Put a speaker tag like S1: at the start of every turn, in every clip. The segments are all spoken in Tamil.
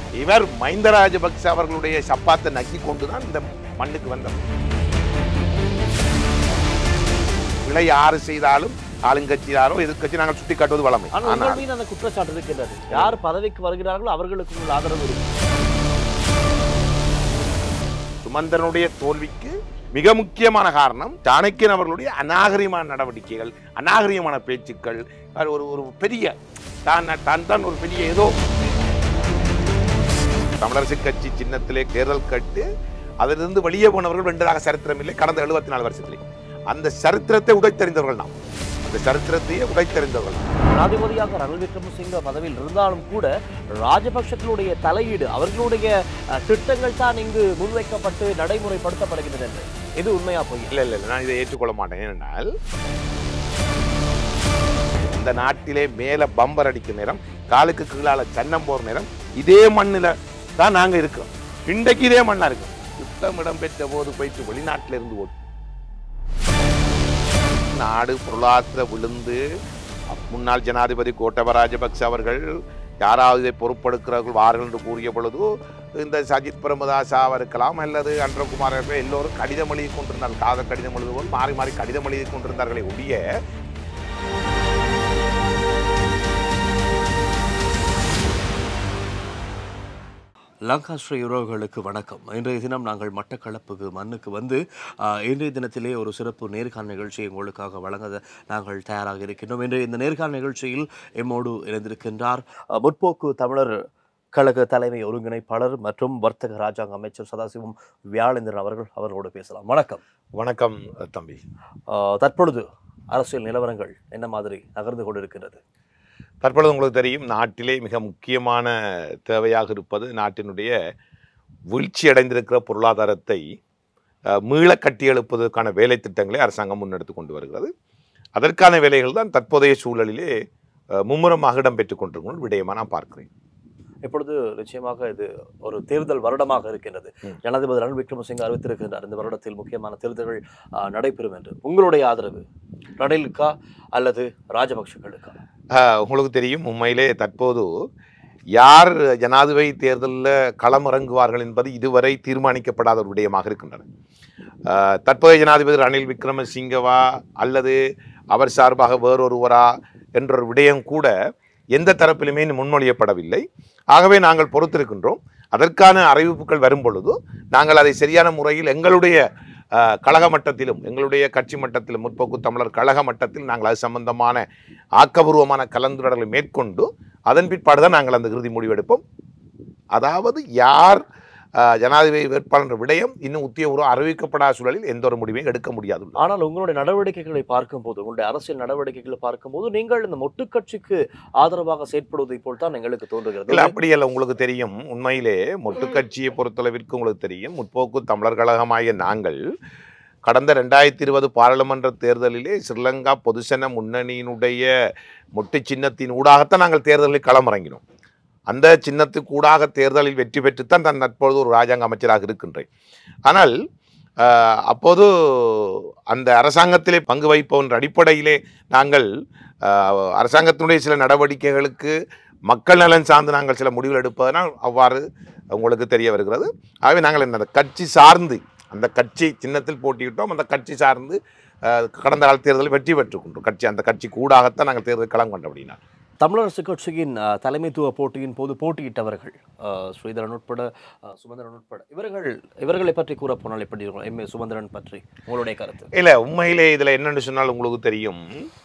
S1: இவர் மஹிந்த ராஜபக்ச அவர்களுடைய சப்பாத்தை நக்கி கொண்டுதான் இந்த மண்ணுக்கு வந்தவர் பிழை யாரு செய்தாலும் ஆளுங்கட்சியாரோ எதிர்க்கட்சி நாங்கள் சுட்டி காட்டுவது வளமை
S2: ஆனால் உங்கள்
S1: ஆனால்
S2: மீது அந்த குற்றச்சாட்டு இருக்கின்றது யார் பதவிக்கு வருகிறார்களோ அவர்களுக்கு உங்கள் ஆதரவு இருக்கு
S1: சுமந்திரனுடைய தோல்விக்கு மிக முக்கியமான காரணம் சாணக்கியன் அவர்களுடைய அநாகரிகமான நடவடிக்கைகள் அநாகரிகமான பேச்சுக்கள் அது ஒரு ஒரு பெரிய தான் தான் தான் ஒரு பெரிய ஏதோ தமிழரசு கட்சி சின்னத்திலே தேர்தல் கட்டு அதிலிருந்து வெளியே போனவர்கள் வென்றதாக சரித்திரம் இல்லை கடந்த எழுபத்தி நாலு வருஷத்திலே அந்த சரித்திரத்தை உடைத்தறிந்தவர்கள் நாம் அந்த சரித்திரத்தையே உடைத்தறிந்தவர்கள் நாம்.
S2: ஜனாதிபதியாக ரணில் விக்ரமசிங்க பதவியில் இருந்தாலும் கூட ராஜபக்சர்களுடைய தலையீடு அவர்களுடைய அஹ், திட்டங்கள் தான் இங்கு முன்வைக்கப்பட்டு நடைமுறைப்படுத்தப்படுகின்றது என்று இது உண்மையா போய்
S1: இல்லை இல்லை இல்லை, நான் இதை ஏற்றுக்கொள்ள மாட்டேன் ஏனென்றால் இந்த நாட்டிலே மேலே பம்பர் அடிக்கும் நேரம் காலுக்கு கீழால சன்னம் போற நேரம் இதே மண்ணில் தான் நாங்க இருக்கோம் இன்றைக்கு இதே மண்ணா இருக்கும் யுத்தம் இடம்பெற்ற போது போயிட்டு வெளிநாட்டில இருந்து ஓட்டு நாடு பொருளாதார விழுந்து முன்னாள் ஜனாதிபதி கோட்டப ராஜபக்ச அவர்கள் யாராவது இதை பொறுப்பெடுக்கிறார்கள் வார்கள் என்று கூறிய பொழுது இந்த சஜித் பிரேமதாசாவாக இருக்கலாம் அல்லது அன்றகுமார் அவர்கள் எல்லோரும் கடிதம் எழுதி கொண்டிருந்தார்கள் காதல் கடிதம் எழுதுவோம் மாறி மாறி கடிதம் எழுதி கொண்டிருந்தார்களே ஒழிய
S2: லங்காஸ்ரீ உறவுகளுக்கு வணக்கம் இன்றைய தினம் நாங்கள் மட்டக்களப்புக்கு மண்ணுக்கு வந்து ஆஹ், இன்றைய தினத்திலே ஒரு சிறப்பு நேர்காணல் நிகழ்ச்சியை உங்களுக்காக வழங்க நாங்கள் தயாராக இருக்கின்றோம் இன்றைய இந்த நேர்காணல் நிகழ்ச்சியில் எம்மோடு இணைந்திருக்கின்றார் ஆஹ், முற்போக்கு தமிழர் கழக தலைமை ஒருங்கிணைப்பாளர் மற்றும் வர்த்தக ராஜாங்க அமைச்சர் சதாசிவம் வியாழேந்திரன் அவர்கள் அவர்களோடு பேசலாம் வணக்கம்
S1: வணக்கம் தம்பி
S2: ஆஹ், தற்பொழுது அரசியல் நிலவரங்கள் என்ன மாதிரி நகர்ந்து கொண்டிருக்கின்றது
S1: தற்பொழுது உங்களுக்கு தெரியும் நாட்டிலே மிக முக்கியமான தேவையாக இருப்பது நாட்டினுடைய வீழ்ச்சி அடைந்திருக்கிற பொருளாதாரத்தை அஹ், மீள கட்டியெழுப்பதற்கான வேலை திட்டங்களை அரசாங்கம் முன்னெடுத்து கொண்டு வருகிறது அதற்கான வேலைகள் தான் தற்போதைய சூழலிலே அஹ், மும்முரமாக இடம்பெற்றுக் கொண்டிருக்கும் விடயமா நான் பார்க்கிறேன்
S2: இப்பொழுது நிச்சயமாக இது ஒரு தேர்தல் வருடமாக இருக்கின்றது
S1: ம்.
S2: ஜனாதிபதி ரணில் விக்ரமசிங்க அறிவித்திருக்கின்றார் இந்த வருடத்தில் முக்கியமான தேர்தல்கள் ஆ, நடைபெறும் என்று உங்களுடைய ஆதரவு ரணிலுக்கா அல்லது ராஜபக்ஷர்களுக்கா
S1: அஹ், உங்களுக்கு தெரியும் உண்மையிலே தற்போது யார் ஜனாதிபதி தேர்தலில் களமிறங்குவார்கள் என்பது இதுவரை தீர்மானிக்கப்படாத ஒரு விடயமாக இருக்கின்றன அஹ், தற்போதைய ஜனாதிபதி ரணில் விக்ரமசிங்கவா அல்லது அவர் சார்பாக வேறொருவரா என்ற ஒரு விடயம் கூட எந்த தரப்பிலுமே இன்னும் முன்மொழியப்படவில்லை ஆகவே நாங்கள் பொறுத்திருக்கின்றோம் அதற்கான அறிவிப்புகள் வரும் பொழுது நாங்கள் அதை சரியான முறையில் எங்களுடைய அஹ், கழக மட்டத்திலும் எங்களுடைய கட்சி மட்டத்திலும் முற்போக்கு தமிழர் கழக மட்டத்தில் நாங்கள் அது சம்பந்தமான ஆக்கபூர்வமான கலந்துரையாடலை மேற்கொண்டு அதன் பிற்பாடு தான் நாங்கள் அந்த இறுதி முடிவெடுப்போம் அதாவது யார் அஹ், ஜனாதிபதி வேட்பாளர் என்ற விடயம் இன்னும் உத்தியோகபூர்வம் அறிவிக்கப்படாத சூழலில் எந்த ஒரு முடிவையும் எடுக்க முடியாது
S2: ஆனால் உங்களுடைய நடவடிக்கைகளை பார்க்கும்போது உங்களுடைய அரசியல் நடவடிக்கைகளை பார்க்கும்போது நீங்கள் இந்த மொட்டுக்கட்சிக்கு ஆதரவாக செயற்படுவதை போல் தான் எங்களுக்கு
S1: இல்லை
S2: தோன்றுகிறது
S1: அப்படி அல்ல உங்களுக்கு தெரியும் உண்மையிலே மொட்டு கட்சியை பொறுத்தளவிற்கு உங்களுக்கு தெரியும் முற்போக்கு தமிழர் கழகமாகிய நாங்கள் கடந்த ரெண்டாயிரத்தி இருபது பாராளுமன்ற தேர்தலிலே ஸ்ரீலங்கா பொதுசன முன்னணியினுடைய மொட்டு சின்னத்தின் ஊடாகத்தான் நாங்கள் தேர்தலில் களமிறங்கினோம் அந்த சின்னத்துக்கு ஊடாக தேர்தலில் வெற்றி பெற்றுத்தான் நான் தற்பொழுது ஒரு ராஜாங்க அமைச்சராக இருக்கின்றேன் ஆனால் ஆஹ், அப்போது அந்த அரசாங்கத்திலே பங்கு வைப்போம் என்ற அடிப்படையிலே நாங்கள் ஆஹ், அரசாங்கத்தினுடைய சில நடவடிக்கைகளுக்கு மக்கள் நலன் சார்ந்து நாங்கள் சில முடிவுகள் எடுப்பதனால் அவ்வாறு உங்களுக்கு தெரிய வருகிறது ஆகவே நாங்கள் இந்த அந்த கட்சி சார்ந்து அந்த கட்சி சின்னத்தில் போட்டியிட்டோம் அந்த கட்சி சார்ந்து அஹ், கடந்த கால தேர்தலில் வெற்றி பெற்றுக்கொண்டோம் கட்சி அந்த கட்சி கூடாகத்தான் நாங்கள் தேர்தல் களம் கொண்டோம் அப்படின்னா
S2: தமிழரசு கட்சியின் ஆ, தலைமைத்துவ போட்டியின் போது போட்டியிட்டவர்கள் ஆ, ஸ்ரீதரன் உட்பட ஆ, சுமந்திரன் உட்பட இவர்கள் இவர்களை பற்றி கூற போனால் எப்படி இருக்கும் எம் ஏ சுமந்திரன் பற்றி உங்களுடைய கருத்து
S1: இல்லை உண்மையிலே இதில் என்னென்னு சொன்னால் உங்களுக்கு தெரியும்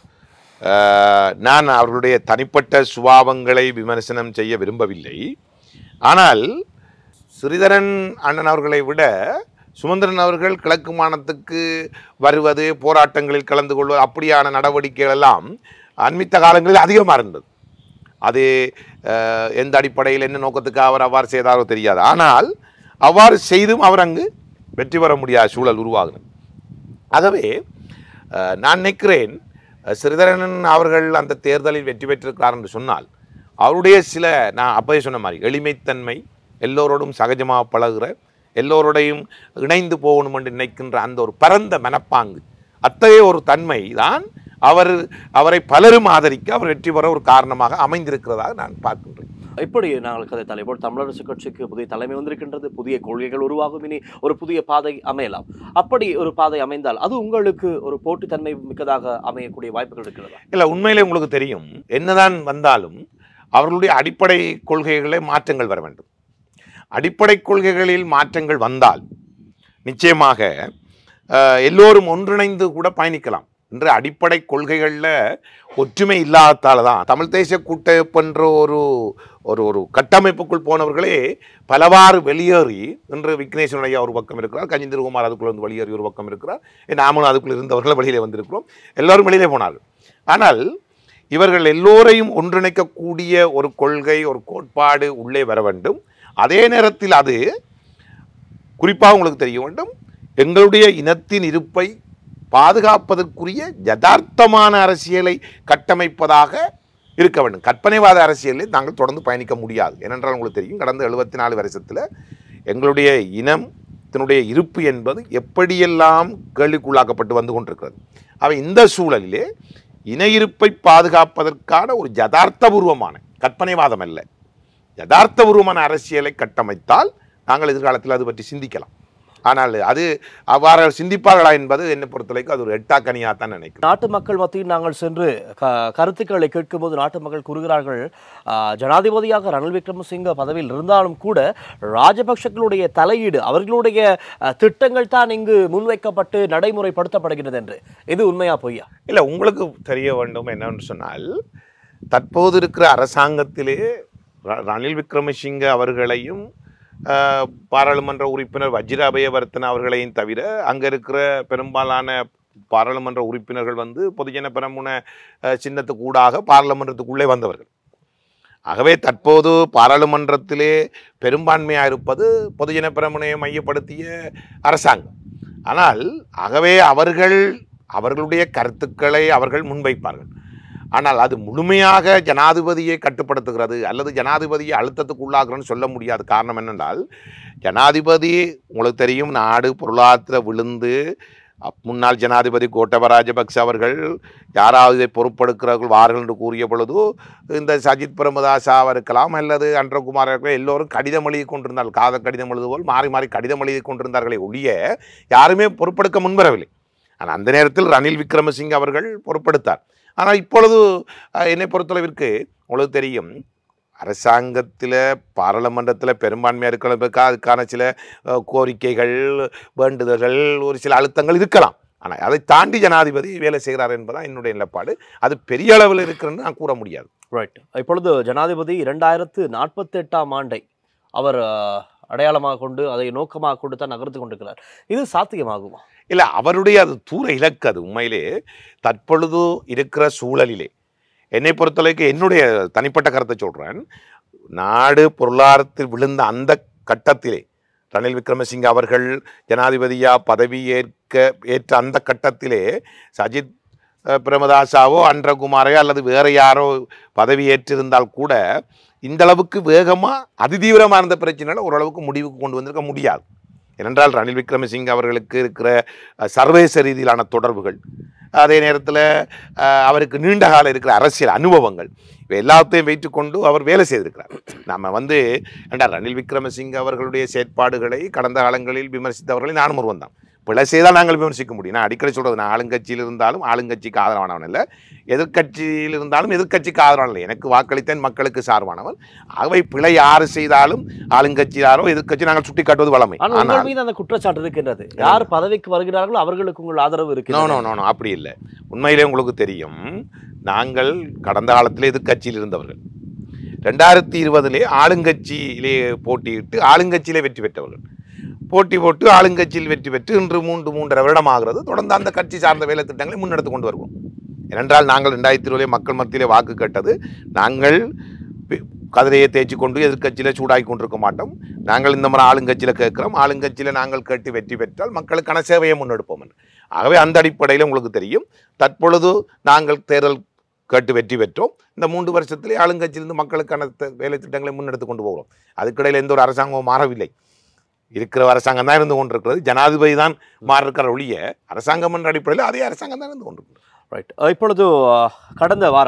S1: அஹ், நான் அவர்களுடைய தனிப்பட்ட சுபாவங்களை விமர்சனம் செய்ய விரும்பவில்லை ஆனால் ஸ்ரீதரன் அண்ணன் அவர்களை விட சுமந்திரன் அவர்கள் கிழக்கு மாநிலத்துக்கு வருவது போராட்டங்களில் கலந்து கொள்வது அப்படியான நடவடிக்கைகள் எல்லாம் அண்மித்த காலங்களில் அதிகமாக இருந்தது அது அஹ், எந்த அடிப்படையில் என்ன நோக்கத்துக்கு அவர் அவ்வாறு செய்தாரோ தெரியாது ஆனால் அவ்வாறு செய்தும் அவர் அங்கு வெற்றி பெற முடியாத சூழல் உருவாகுது ஆகவே அஹ், நான் நினைக்கிறேன் அஹ், ஸ்ரீதரன் அவர்கள் அந்த தேர்தலில் வெற்றி பெற்றிருக்கிறார் என்று சொன்னால் அவருடைய சில நான் அப்போயே சொன்ன மாதிரி எளிமைத்தன்மை எல்லோரோடும் சகஜமாக பழகுற எல்லோரோடையும் இணைந்து போகணும் என்று நினைக்கின்ற அந்த ஒரு பரந்த மனப்பாங்கு அத்தகைய ஒரு தன்மை தான் அவர் அவரை பலரும் ஆதரிக்க அவர் வெற்றி பெற ஒரு காரணமாக அமைந்திருக்கிறதாக நான் பார்க்கின்றேன்
S2: இப்படி நாங்கள் கதைத்தால் இப்போ தமிழரசு கட்சிக்கு புதிய தலைமை வந்திருக்கின்றது புதிய கொள்கைகள் உருவாகும் இனி ஒரு புதிய பாதை அமையலாம் அப்படி ஒரு பாதை அமைந்தால் அது உங்களுக்கு ஒரு போட்டித்தன்மை மிக்கதாக அமையக்கூடிய வாய்ப்புகள் இருக்கிறதா
S1: இல்லை உண்மையிலே உங்களுக்கு தெரியும் என்னதான் வந்தாலும் அவர்களுடைய அடிப்படை கொள்கைகளே மாற்றங்கள் வர வேண்டும் அடிப்படை கொள்கைகளில் மாற்றங்கள் வந்தால் நிச்சயமாக அஹ், எல்லோரும் ஒன்றிணைந்து கூட பயணிக்கலாம் இன்று அடிப்படை கொள்கைகளில் ஒற்றுமை இல்லாததால தான் தமிழ் தேசிய கூட்டமைப்புன்ற ஒரு ஒரு ஒரு கட்டமைப்புக்குள் போனவர்களே பலவாறு வெளியேறி இன்று விக்னேஸ்வரன் ஐயா ஒரு பக்கம் இருக்கிறார் கஜேந்திரகுமார் அதுக்குள்ள இருந்து வெளியேறி ஒரு பக்கம் இருக்கிறார் நாமளும் அதுக்குள்ள இருந்தவர்கள் வெளியிலே வந்திருக்கிறோம் எல்லாரும் வெளியிலே போனார்கள் ஆனால் இவர்கள் எல்லோரையும் ஒன்றிணைக்கக்கூடிய ஒரு கொள்கை ஒரு கோட்பாடு உள்ளே வர வேண்டும் அதே நேரத்தில் அது குறிப்பாக உங்களுக்கு தெரிய வேண்டும் எங்களுடைய இனத்தின் இருப்பை பாதுகாப்பதற்குரிய யதார்த்தமான அரசியலை கட்டமைப்பதாக இருக்க வேண்டும் கற்பனைவாத அரசியலில் நாங்கள் தொடர்ந்து பயணிக்க முடியாது ஏனென்றால் உங்களுக்கு தெரியும் கடந்த எழுபத்தி நாலு வருஷத்தில் எங்களுடைய இனத்தினுடைய இருப்பு என்பது எப்படியெல்லாம் கேள்விக்குள்ளாக்கப்பட்டு வந்து கொண்டிருக்கிறது அவை இந்த சூழலிலே இன இருப்பை பாதுகாப்பதற்கான ஒரு யதார்த்தபூர்வமான கற்பனைவாதம் அல்ல யதார்த்தபூர்வமான அரசியலை கட்டமைத்தால் நாங்கள் எதிர்காலத்தில் அது பற்றி சிந்திக்கலாம் ஆனால் அது அவ்வாறு சிந்திப்பார்களா என்பது என்னை பொறுத்தவரைக்கும் அது ஒரு எட்டாக்கனியாக தான் நினைக்கிறேன்
S2: நாட்டு மக்கள் மத்தியில் நாங்கள் சென்று க கருத்துக்களை கேட்கும்போது நாட்டு மக்கள் கூறுகிறார்கள் ஆ, ஜனாதிபதியாக ரணில் விக்ரமசிங்க பதவியில் இருந்தாலும் கூட ராஜபக்ஷக்களுடைய தலையீடு அவர்களுடைய அ, திட்டங்கள் தான் இங்கு முன்வைக்கப்பட்டு நடைமுறைப்படுத்தப்படுகிறது என்று இது உண்மையா பொய்யா
S1: இல்லை உங்களுக்கு தெரிய வேண்டும் என்னன்னு சொன்னால் தற்போது இருக்கிற அரசாங்கத்திலே ர- ரணில் விக்ரமசிங்க அவர்களையும் ஆஹ், பாராளுமன்ற உறுப்பினர் வஜிர அபயவர்த்தன அவர்களையும் தவிர அங்கே இருக்கிற பெரும்பாலான பாராளுமன்ற உறுப்பினர்கள் வந்து பொதுஜன பெரமுன ஆஹ், சின்னத்துக்கு ஊடாக பாராளுமன்றத்துக்குள்ளே வந்தவர்கள் ஆகவே தற்போது பாராளுமன்றத்திலே பெரும்பான்மையாக இருப்பது பொதுஜன பெரமுனையை மையப்படுத்திய அரசாங்கம் ஆனால் ஆகவே அவர்கள் அவர்களுடைய கருத்துக்களை அவர்கள் முன்வைப்பார்கள் ஆனால் அது முழுமையாக ஜனாதிபதியை கட்டுப்படுத்துகிறது அல்லது ஜனாதிபதியை அழுத்தத்துக்கு உள்ளாகிறன்னு சொல்ல முடியாது காரணம் என்னென்றால் ஜனாதிபதி உங்களுக்கு தெரியும் நாடு பொருளாதார விழுந்து அப்- முன்னாள் ஜனாதிபதி கோட்டப ராஜபக்ச அவர்கள் யாராவது இதை பொறுப்பெடுக்கிறார்கள் வார்கள் என்று கூறிய பொழுது இந்த சஜித் பிரேமதாசாவாக இருக்கலாம் அல்லது அன்றகுமார் இருக்கலாம் எல்லோரும் கடிதம் எழுதி கொண்டிருந்தார்கள் காதல் கடிதம் எழுதுவோல் மாறி மாறி கடிதம் எழுதி கொண்டிருந்தார்களே ஒழிய யாருமே பொறுப்பெடுக்க முன்வரவில்லை ஆனால் அந்த நேரத்தில் ரணில் விக்ரமசிங்க அவர்கள் பொறுப்பெடுத்தார் ஆனால் இப்பொழுது அஹ், என்னை பொறுத்தளவிற்கு உங்களுக்கு தெரியும் அரசாங்கத்தில் பாராளுமன்றத்தில் பெரும்பான்மையாக இருக்கிறதுக்காக அதுக்கான சில அஹ், கோரிக்கைகள் வேண்டுதல்கள் ஒரு சில அழுத்தங்கள் இருக்கலாம் ஆனால் அதை தாண்டி ஜனாதிபதி வேலை செய்கிறார் என்பதுதான் என்னுடைய நிலப்பாடு அது பெரிய அளவில் இருக்குன்னு நான் கூற முடியாது
S2: ரைட் இப்பொழுது ஜனாதிபதி இரண்டாயிரத்து நாற்பத்தி எட்டாம் ஆண்டை அவர் ஆ, அடையாளமாக கொண்டு அதை நோக்கமாக கொண்டு தான் நகர்த்து கொண்டிருக்கிறார் இது சாத்தியமாகுமா
S1: இல்லை அவருடைய அது தூர இலக்கு அது உண்மையிலே தற்பொழுது இருக்கிற சூழலிலே என்னை பொறுத்தளவுக்கு என்னுடைய தனிப்பட்ட கருத்தை சொல்கிறேன் நாடு பொருளாதாரத்தில் விழுந்த அந்த கட்டத்திலே ரணில் விக்ரமசிங்க அவர்கள் ஜனாதிபதியா பதவி ஏற்க ஏற்ற அந்த கட்டத்திலே சஜித் அஹ், பிரேமதாசாவோ அன்றகுமாரையோ அல்லது வேற யாரோ பதவி ஏற்றிருந்தால் கூட இந்த அளவுக்கு வேகமாக அதிதீவிரமாக இருந்த பிரச்சனைகளை ஓரளவுக்கு முடிவுக்கு கொண்டு வந்திருக்க முடியாது ஏனென்றால் ரணில் விக்ரமசிங்க அவர்களுக்கு இருக்கிற அஹ், சர்வதேச ரீதியிலான தொடர்புகள் அதே நேரத்தில் அவருக்கு நீண்ட கால இருக்கிற அரசியல் அனுபவங்கள் இவை எல்லாத்தையும் வைத்துக்கொண்டு அவர் வேலை செய்திருக்கிறார் நம்ம வந்து ஏண்டா ரணில் விக்ரமசிங்க அவர்களுடைய செயற்பாடுகளை கடந்த காலங்களில் விமர்சித்தவர்களை நானும் ஒருவன் தான் பிழை செய்தால் நாங்கள் விமர்சிக்க முடியும் நான் அடிக்கடி சொல்கிறது நான் ஆளுங்கட்சியில் இருந்தாலும் ஆளுங்கட்சிக்கு ஆதரவானவன் இல்லை எதிர்க்கட்சியில் இருந்தாலும் எதிர்க்கட்சிக்கு ஆதரவானவன் இல்லை எனக்கு வாக்களித்தேன் மக்களுக்கு சார்பானவன் ஆகவே பிழை யார் செய்தாலும் ஆளுங்கட்சியாரோ எதிர்க்கட்சி நாங்கள் சுட்டி காட்டுவது வளமை
S2: ஆனால்
S1: ஆனால்
S2: உங்கள் மீது அந்த குற்றச்சாட்டு இருக்கின்றது யார் பதவிக்கு வருகிறார்களோ அவர்களுக்கு உங்கள் ஆதரவு
S1: நோ
S2: இருக்கிறது
S1: நோ நோ நோ அப்படி இல்லை உண்மையிலே உங்களுக்கு தெரியும் நாங்கள் கடந்த காலத்தில் எதிர்க்கட்சியில் இருந்தவர்கள் ரெண்டாயிரத்தி இருபதிலே ஆளுங்கட்சியிலே போட்டியிட்டு ஆளுங்கட்சியிலே வெற்றி பெற்றவர்கள் போட்டி போட்டு ஆளுங்கட்சியில் வெற்றி பெற்று இன்று மூன்று மூன்றரை வருடம் ஆகிறது தொடர்ந்து அந்த கட்சி சார்ந்த வேலை திட்டங்களை முன்னெடுத்து கொண்டு வருவோம் ஏனென்றால் நாங்கள் ரெண்டாயிரத்தி இருபதிலே மக்கள் மத்தியிலே வாக்கு கேட்டது நாங்கள் பி- கதிரையை தேய்ச்சி கொண்டு எதிர்க்கட்சியில் சூடாகி கொண்டிருக்க மாட்டோம் நாங்கள் இந்த மாதிரி ஆளுங்கட்சியில் கேட்குறோம் ஆளுங்கட்சியில் நாங்கள் கேட்டு வெற்றி பெற்றால் மக்களுக்கான சேவையை முன்னெடுப்போம் என்று. ஆகவே அந்த அடிப்படையில் உங்களுக்கு தெரியும் தற்பொழுது நாங்கள் தேர்தல் கேட்டு வெற்றி பெற்றோம் இந்த மூன்று வருஷத்திலே ஆளுங்கட்சியிலிருந்து மக்களுக்கான த- வேலை திட்டங்களை முன்னெடுத்து கொண்டு போகிறோம் அதுக்கிடையில் எந்த ஒரு அரசாங்கமும் மாறவில்லை இருக்கிற அரசாங்கம் தான் இருந்து கொண்டிருக்கிறது ஜனாதிபதி தான் மாறி இருக்கிற ஒழிய அரசாங்கம் என்ற அடிப்படையில் அதே அரசாங்கம் தான் இருந்து கொண்டிருக்கிறது
S2: ரைட் இப்பொழுது அஹ், கடந்த வாரம்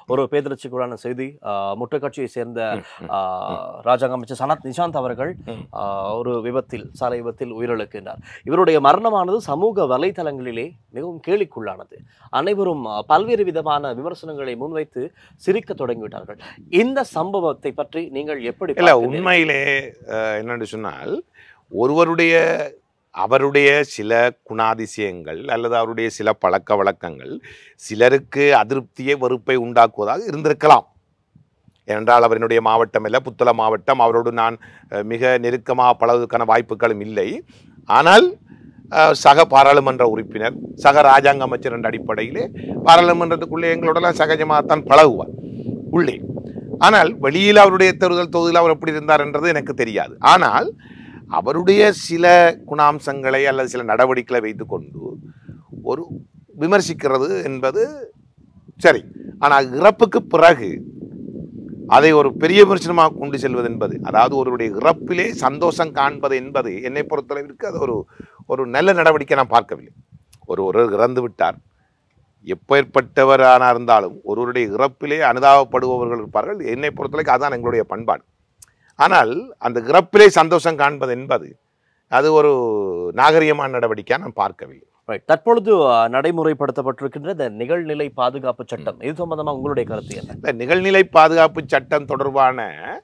S2: ஒரு பேதர்ச்சிக்குள்ளான செய்தி ஆஹ், முட்டு கட்சியை சேர்ந்த ஆஹ், ராஜாங்க அமைச்சர் சனத் நிஷாந்த் அவர்கள்
S1: ம்.
S2: ஆஹ், ஒரு விபத்தில் சாலை விபத்தில் உயிரிழக்கின்றார் இவருடைய மரணமானது சமூக வலைதளங்களிலே மிகவும் கேலிக்குள்ளானது அனைவரும் ஆஹ், பல்வேறு விதமான விமர்சனங்களை முன்வைத்து சிரிக்க தொடங்கிவிட்டார்கள் இந்த சம்பவத்தை பற்றி நீங்கள் எப்படி
S1: இல்ல
S2: பார்க்கிறீர்கள்?
S1: உண்மையிலே அஹ், என்னன்னு சொன்னால் ஒருவருடைய அவருடைய சில குணாதிசயங்கள் அல்லது அவருடைய சில பழக்க வழக்கங்கள் சிலருக்கு அதிருப்தியை வெறுப்பை உண்டாக்குவதாக இருந்திருக்கலாம் ஏனென்றால் அவரினுடைய மாவட்டம் அல்ல புத்தள மாவட்டம் அவரோடு நான் அஹ், மிக நெருக்கமாக பழகுவதற்கான வாய்ப்புகளும் இல்லை ஆனால் அஹ், சக பாராளுமன்ற உறுப்பினர் சக ராஜாங்க அமைச்சர் என்ற அடிப்படையிலே பாராளுமன்றத்துக்குள்ளே எங்களோடலாம் சகஜமாகத்தான் பழகுவார் உள்ளே ஆனால் வெளியில் அவருடைய தேர்தல் தொகுதியில் அவர் எப்படி இருந்தார் என்றது எனக்கு தெரியாது ஆனால் அவருடைய சில குணாம்சங்களை அல்லது சில நடவடிக்கைகளை வைத்துக்கொண்டு ஒரு விமர்சிக்கிறது என்பது சரி ஆனால் இறப்புக்கு பிறகு அதை ஒரு பெரிய விமர்சனமாக கொண்டு செல்வது என்பது அதாவது ஒருவருடைய இறப்பிலே சந்தோஷம் காண்பது என்பது என்னை பொறுத்தளவிற்கு அது ஒரு ஒரு நல்ல நடவடிக்கை நான் பார்க்கவில்லை ஒரு ஒருவர் இறந்து விட்டார் எப்பேற்பட்டவரான இருந்தாலும் ஒருவருடைய இறப்பிலே அனுதாபப்படுபவர்கள் இருப்பார்கள் என்னை பொறுத்தவரைக்கும் அதுதான் எங்களுடைய பண்பாடு ஆனால் அந்த இறப்பிலே சந்தோஷம் காண்பது என்பது அது ஒரு நாகரிகமான நடவடிக்கையாக நான் பார்க்கவில்லை
S2: Right. தற்பொழுது அஹ், நடைமுறைப்படுத்தப்பட்டிருக்கின்ற இந்த நிகழ்நிலை பாதுகாப்பு சட்டம் இது சம்பந்தமா உங்களுடைய கருத்து என்ன
S1: இந்த நிகழ்நிலை பாதுகாப்பு சட்டம் தொடர்பான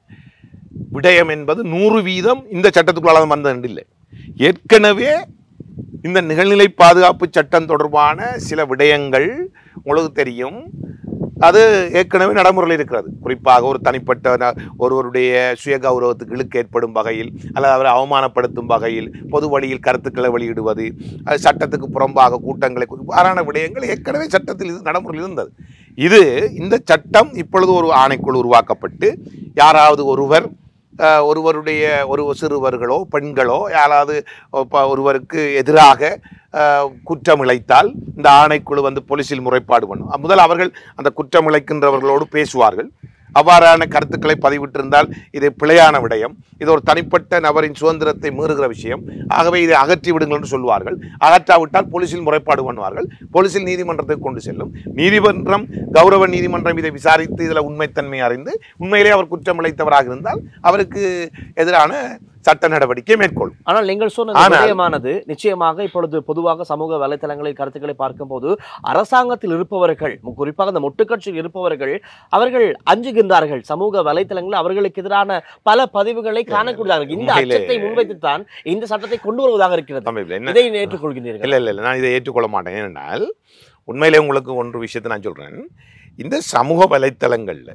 S1: விடயம் என்பது நூறு வீதம் இந்த சட்டத்துக்குள்ளால வந்தது இல்லை ஏற்கனவே இந்த நிகழ்நிலை பாதுகாப்பு சட்டம் தொடர்பான சில விடயங்கள் உங்களுக்கு தெரியும் அது ஏற்கனவே நடைமுறையில் இருக்கிறது குறிப்பாக ஒரு தனிப்பட்ட ந- ஒருவருடைய சுய கௌரவத்துக்கு இழுக்கு ஏற்படும் வகையில் அல்லது அவரை அவமானப்படுத்தும் வகையில் பொது வழியில் கருத்துக்களை வெளியிடுவது அது சட்டத்துக்கு புறம்பாக கூட்டங்களை கு- இவ்வாறான விடயங்கள் ஏற்கனவே சட்டத்தில் இது நடைமுறையில் இருந்தது இது இந்த சட்டம் இப்பொழுது ஒரு ஆணைக்குழு உருவாக்கப்பட்டு யாராவது ஒருவர் அஹ், ஒருவருடைய ஒரு சிறுவர்களோ பெண்களோ யாராவது ஒப்ப- ஒருவருக்கு எதிராக அஹ், குற்றம் இழைத்தால் இந்த ஆணைக்குழு வந்து போலீஸில் முறைப்பாடு பண்ணும் முதல் அவர்கள் அந்த குற்றம் இழைக்கின்றவர்களோடு பேசுவார்கள் அவ்வாறான கருத்துக்களை பதிவிட்டிருந்தால் இது பிழையான விடயம் இது ஒரு தனிப்பட்ட நபரின் சுதந்திரத்தை மீறுகிற விஷயம் ஆகவே இதை அகற்றி விடுங்கள் என்று சொல்வார்கள் அகற்றாவிட்டால் போலீஸில் முறைப்பாடு பண்ணுவார்கள் போலீஸில் நீதிமன்றத்துக்கு கொண்டு செல்லும் நீதிமன்றம் கௌரவ நீதிமன்றம் இதை விசாரித்து இதில் உண்மைத்தன்மை அறிந்து உண்மையிலே அவர் குற்றம் இழைத்தவராக இருந்தால் அவருக்கு எதிரான சட்ட நடவடிக்கை மேற்கொள்ளும்
S2: ஆனால் நீங்கள் சொன்ன இந்த
S1: ஆனால்-
S2: விடயமானது நிச்சயமாக இப்பொழுது பொதுவாக சமூக வலைத்தளங்களில் கருத்துக்களை பார்க்கும்போது அரசாங்கத்தில் இருப்பவர்கள் மு- குறிப்பாக இந்த மொட்டுக்கட்சியில் இருப்பவர்கள் அவர்கள் அஞ்சுகின்றார்கள் சமூக வலைத்தளங்களில் அவர்களுக்கு எதிரான பல பதிவுகளை காணக்கூடியதாக இந்த
S1: உண்மையிலே-
S2: அச்சத்தை முன்வைத்துத்தான் இந்த சட்டத்தை கொண்டு வருவதாக இருக்கிறது
S1: தமிழ் என்ன
S2: இதை ஏற்றுக்கொள்கின்றீர்கள்
S1: இல்லை இல்லை இல்லை நான் இதை ஏற்றுக்கொள்ள மாட்டேன் ஏனென்றால் உண்மையிலே உங்களுக்கு ஒன்று விஷயத்தை நான் சொல்கிறேன் இந்த சமூக வலைத்தளங்களில்